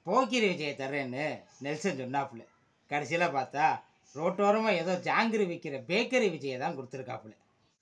போக்கிரி விஜயை தர்றேன்னு நெல்சன் சொன்னாப்புல கடைசியில் பார்த்தா ரோட்டோரமாக ஏதோ ஜாங்கிரி விற்கிற பேக்கரி விஜயை தான் கொடுத்துருக்காப்புல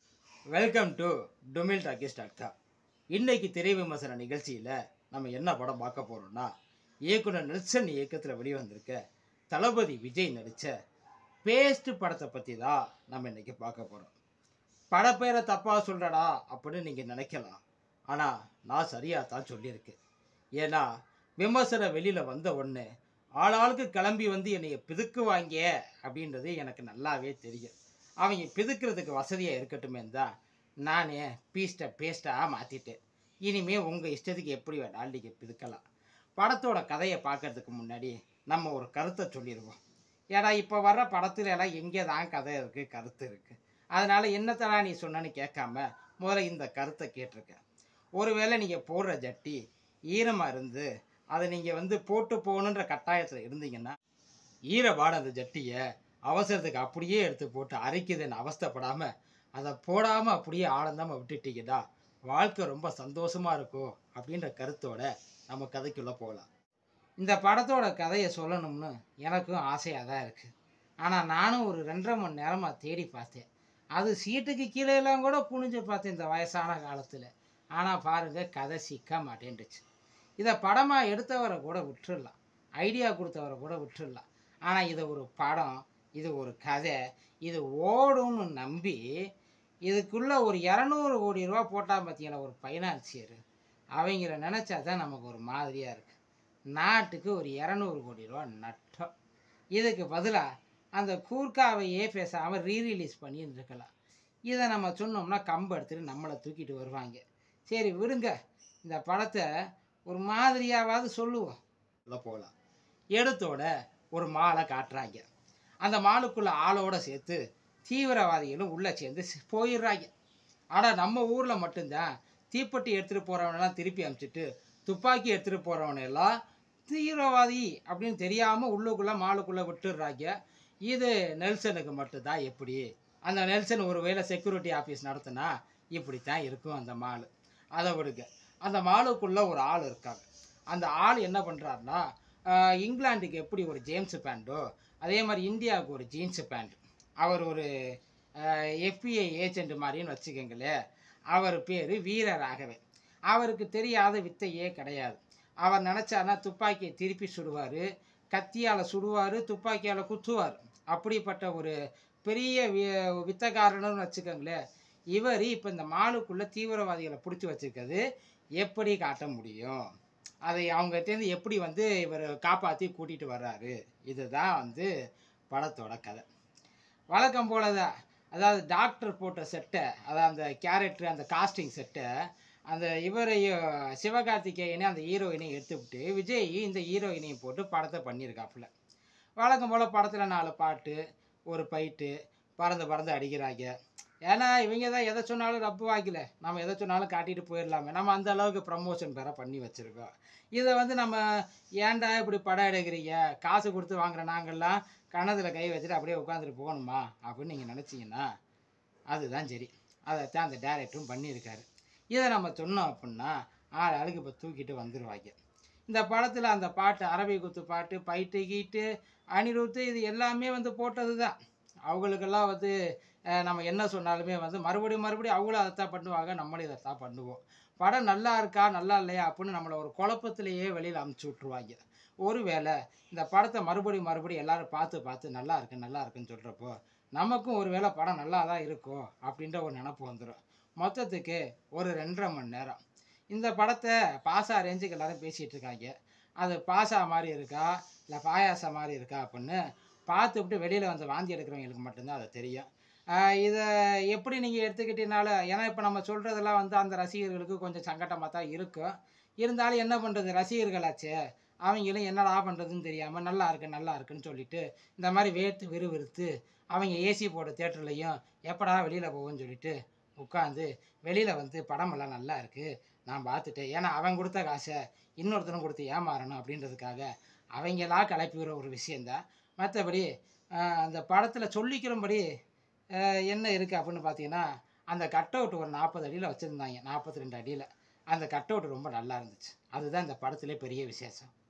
welcome to Tamil talkies dot com இன்னைக்கு திரை விமர்சன நிகழ்ச்சியில் நம்ம என்ன படம் பார்க்க போகிறோம்னா இயக்குனர் நெல்சன் இயக்கத்தில் வெளிவந்திருக்க தளபதி விஜய் நடித்த பேஸ்ட் படத்தை பற்றி தான் நம்ம இன்னைக்கு பார்க்க போகிறோம் படப்பேரை தப்பாக சொல்கிறடா அப்படின்னு நீங்கள் நினைக்கலாம் ஆனால் நான் சரியாக தான் சொல்லியிருக்கேன் ஏன்னா விமர்சனம் வெளியில் வந்த உடனே ஆளாளுக்கு கிளம்பி வந்து என்னைய பிதுக்குவாங்க அப்படின்றது எனக்கு நல்லாவே தெரியும் அவங்க பிதுக்கிறதுக்கு வசதியாக இருக்கட்டுமே தான் நானே பீஸ்ட்டை பேஸ்ட்டாக மாற்றிட்டேன் இனிமே உங்கள் இஷ்டத்துக்கு எப்படி வேணாலும் நீங்கள் பிதுக்கலாம் படத்தோட கதையை பார்க்கறதுக்கு முன்னாடி நம்ம ஒரு கருத்தை சொல்லிடுவோம் ஏன்னா இப்போ வர்ற படத்துல எல்லாம் எங்கே தான் கதை இருக்குது கருத்து இருக்குது அதனால் என்னத்தடா நீ சொன்னேன்னு கேட்காம முதல்ல இந்த கருத்தை கேட்டிருக்கேன் ஒருவேளை நீங்கள் போடுற ஜட்டி ஈரமாக இருந்து அதை நீங்கள் வந்து போட்டு போகணுன்ற கட்டாயத்தில் இருந்தீங்கன்னா ஈரபாடு அந்த ஜட்டியை அவசரத்துக்கு அப்படியே எடுத்து போட்டு அரைக்குதுன்னு அவஸ்தைப்படாமல் அதை போடாமல் அப்படியே ஆனந்தமாக விட்டுட்டீங்கன்னா வாழ்க்கை ரொம்ப சந்தோஷமாக இருக்கும் அப்படின்ற கருத்தோட நம்ம கதைக்குள்ளே போகலாம் இந்த படத்தோட கதையை சொல்லணும்னு எனக்கும் ஆசையாக தான் இருக்குது ஆனால் நானும் ஒரு ரெண்டரை மணி நேரமாக தேடி பார்த்தேன் அது சீட்டுக்கு கீழே எல்லாம் கூட குனிஞ்சு பார்த்தேன் இந்த வயசான காலத்தில் ஆனால் பாருங்கள் கதை சிக்க மாட்டேன்டுச்சு இதை படமாக எடுத்தவரை கூட விட்டுறலாம் ஐடியா கொடுத்தவரை கூட விட்டுறலாம் ஆனால் இது ஒரு படம் இது ஒரு கதை இது ஓடும்னு நம்பி இதுக்குள்ளே ஒரு இரநூறு கோடி ரூபா போட்டால் பார்த்தீங்களா ஒரு ஃபைனான்சியர் அவங்கள நினச்சா தான் நமக்கு ஒரு மாதிரியாக இருக்குது நாட்டுக்கு ஒரு இரநூறு கோடி ரூபா நட்டம் இதுக்கு பதிலாக அந்த கூர்க்காவையே பேசாமல் ரீரிலீஸ் பண்ணின்னு இருக்கலாம் இதை நம்ம சொன்னோம்னா கம்பு எடுத்துட்டு நம்மளை தூக்கிட்டு வருவாங்க சரி விடுங்க இந்த படத்தை ஒரு மாதிரியாவது சொல்லுவோம் உள்ள போகலாம் எடுத்தோட ஒரு மாலை காட்டுறாங்க அந்த மாலுக்குள்ள ஆளோட சேர்த்து தீவிரவாதிகளும் உள்ளே சேர்ந்து சி- போயிடுறாங்க ஆனால் நம்ம ஊரில் மட்டும்தான் தீப்பெட்டி எடுத்துகிட்டு போகிறவனெல்லாம் திருப்பி அனுப்பிச்சிட்டு துப்பாக்கி எடுத்துகிட்டு போகிறவனெல்லாம் தீவிரவாதி அப்படின்னு தெரியாமல் உள்ளுக்குள்ளே மாலுக்குள்ளே விட்டுடுறாங்க இது நெல்சனுக்கு மட்டும்தான் எப்படி அந்த நெல்சன் ஒருவேளை செக்யூரிட்டி ஆஃபீஸ் நடத்தினா இப்படித்தான் இருக்கும் அந்த மாலு அதை விடுங்க அந்த மாலுக்குள்ளே ஒரு ஆள் இருக்காங்க அந்த ஆள் என்ன பண்ணுறாருன்னா இங்கிலாந்துக்கு எப்படி ஒரு ஜேம்ஸ் பேண்டோ அதே மாதிரி இந்தியாவுக்கு ஒரு ஜீன்ஸ் பேண்ட் அவர் ஒரு எஃபிஐ ஏஜென்ட் மாதிரின்னு வச்சுக்கோங்களேன் அவர் பேர் வீரராகவன் அவருக்கு தெரியாத வித்தையே கிடையாது அவர் நினச்சாருன்னா துப்பாக்கியை திருப்பி சுடுவார் கத்தியால் சுடுவார் துப்பாக்கியால் குத்துவார் அப்படிப்பட்ட ஒரு பெரிய வி வித்தக்காரன்னு வச்சுக்கோங்களேன் இவர் இப்போ இந்த மாலுக்குள்ளே தீவிரவாதிகளை பிடிச்சி வச்சிருக்கிறது எப்படி காட்ட முடியும் அதை அவங்க தேர்ந்து எப்படி வந்து இவர் காப்பாற்றி கூட்டிகிட்டு வர்றாரு இதுதான் வந்து படத்தோட கதை வழக்கம் போல தான் அதாவது டாக்டர் போட்ட செட்டை அதாவது அந்த கேரக்டர் அந்த காஸ்டிங் செட்டை அந்த இவரையும் சிவகார்த்திகேயனையும் அந்த ஹீரோயினையும் எடுத்துவிட்டு விஜய் இந்த ஹீரோயினையும் போட்டு படத்தை பண்ணியிருக்காப்புல வழக்கம் போல் படத்தில் நாலு பாட்டு ஒரு ஃபைட்டு பறந்து பறந்து அடிக்கிறாங்க ஏன்னா இவங்க தான் எதை சொன்னாலும் ரப்பு வாய்க்கல நம்ம எதை சொன்னாலும் காட்டிட்டு போயிடலாமே நம்ம அந்த அளவுக்கு ப்ரமோஷன் வேற பண்ணி வச்சுருக்கோம் இதை வந்து நம்ம ஏன்டா இப்படி படம் எடுக்கிறீங்க காசு கொடுத்து வாங்குற நாங்கள்லாம் கணத்தில் கை வச்சுட்டு அப்படியே உட்காந்துட்டு போகணுமா அப்படின்னு நீங்கள் நினச்சிங்கன்னா அதுதான் சரி அதைத்தான் அந்த டேரக்டரும் பண்ணியிருக்காரு இதை நம்ம சொன்னோம் அப்படின்னா ஆள் ஆளுக்கு இப்போ தூக்கிட்டு வந்துடுவாங்க இந்த படத்தில் அந்த பாட்டு அரபி குத்து பாட்டு பைட்டு கீட்டு அனிருத்து இது எல்லாமே வந்து போட்டது தான் அவங்களுக்கெல்லாம் வந்து அஹ், நம்ம என்ன சொன்னாலுமே வந்து மறுபடியும் மறுபடியும் அவங்களும் அதைத்தான் பண்ணுவாங்க நம்மளும் இதைத்தான் பண்ணுவோம் படம் நல்லா இருக்கா நல்லா இல்லையா அப்படின்னு நம்மளை ஒரு குழப்பத்திலேயே வெளியில் அமுச்சு விட்ருவாங்க ஒருவேளை இந்த படத்தை மறுபடியும் மறுபடியும் எல்லாரும் பார்த்து பார்த்து நல்லா இருக்கு நல்லா இருக்குன்னு சொல்கிறப்போ நமக்கும் ஒருவேளை படம் நல்லா தான் இருக்கும் அப்படின்ற ஒரு நினப்பு வந்துடும் மொத்தத்துக்கு ஒரு ரெண்டரை மணி நேரம் இந்த படத்தை பாசா ரேஞ்சுக்கு எல்லாரும் பேசிகிட்டு இருக்காங்க அது பாசா மாதிரி இருக்கா இல்லை பாயாசா மாதிரி இருக்கா அப்படின்னு பார்த்துவிட்டு வெளியில் வந்து வாந்தி எடுக்கிறவங்களுக்கு மட்டும்தான் அது தெரியும் ஆஹ் இதை எப்படி நீங்கள் எடுத்துக்கிட்டீங்கனால ஏன்னா இப்போ நம்ம சொல்கிறதெல்லாம் வந்து அந்த ரசிகர்களுக்கு கொஞ்சம் சங்கட்டமாக தான் இருக்கும் இருந்தாலும் என்ன பண்ணுறது ரசிகர்களாச்சே அவங்களும் என்னடா பண்ணுறதுன்னு தெரியாமல் நல்லா இருக்கு நல்லா இருக்குன்னு சொல்லிட்டு இந்த மாதிரி வேர்த்து விறுவிறுத்து அவங்க ஏசி போட்ட தேட்டர்லையும் எப்படா வெளியில் போவோம்னு சொல்லிட்டு உட்காந்து வெளியில் வந்து படமெல்லாம் நல்லா இருக்குது நான் பார்த்துட்டேன் ஏன்னா அவன் கொடுத்த காசை இன்னொருத்தனும் கொடுத்து ஏமாறணும் அப்படின்றதுக்காக அவங்களா கிளப்பி விடுற ஒரு விஷயந்தான் மற்றபடி அந்த படத்தில் சொல்லிக்கிறபடி ஆஹ் என்ன இருக்குது அப்படின்னு பார்த்தீங்கன்னா அந்த கட் அவுட் ஒரு நாற்பது அடியில் வச்சுருந்தாங்க நாற்பத்தி ரெண்டு அடியில் அந்த கட் அவுட் ரொம்ப நல்லா இருந்துச்சு அதுதான் இந்த படத்திலே பெரிய விசேஷம்